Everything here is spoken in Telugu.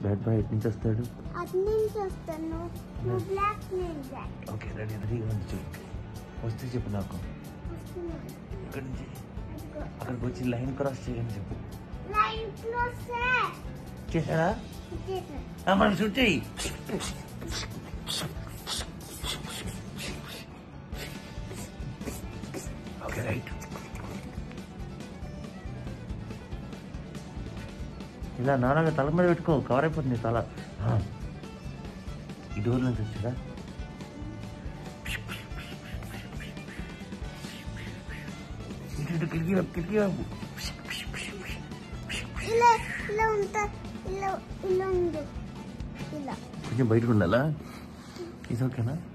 బ్యాడ్ బాయ్ ఎటు నుంచి వస్తాడు అటు నుంచి వస్తాను నువ్వు బ్లాక్ నేను బ్లాక్ ఓకే రెడీ రెడీగా ఉంది చెప్పు వస్తే చెప్పు నాకు వస్తున్నాను ఇక్కడి నుంచి అదిగో. అక్కడికి వచ్చి లైన్ క్రాస్ చేయని చెప్పు లైట్ లో సార్ చేశాడా ఇచ్చేసాను ఆ, మనం షూట్ చేయి ఓకే రైట్ ఇలా నాన్నగా తల మీద పెట్టుకో కవర్ అయిపోతుంది తల ఆ. ఈ డోర్ నుంచి వచ్చారా ఇటు ఇటు కిటికీ వైపు, కిటికీ వైపు. ఇలా ఇలా ఉంటా ఇలా ఇలా ఉంది ఇలా కొంచెం బయటకు ఉండాలా ఇది ఓకేనా